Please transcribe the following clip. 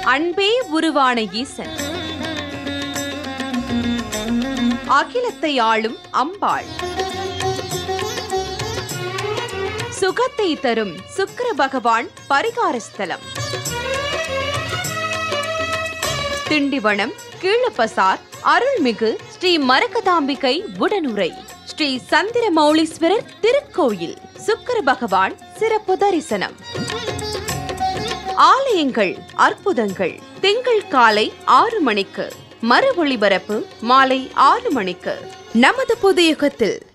அன்பே உருவான ஈசன் அகிலத்தை ஆளும் அம்பாள் சுகத்தை தரும் சுக்கிர பகவான் பரிகாரஸ்தலம் திண்டிவனம் கீழப்பசார் அருள்மிகு ஸ்ரீ மரகதாம்பிகை உடனுரை ஸ்ரீ சந்திரமௌலீஸ்வரர் திருக்கோயில் சுக்கிர பகவான் சிறப்பு தரிசனம் ஆலயங்கள் அற்புதங்கள் திங்கள் காலை ஆறு மணிக்கு மறு ஒளிபரப்பு மாலை ஆறு மணிக்கு நமது புது யுகத்தில்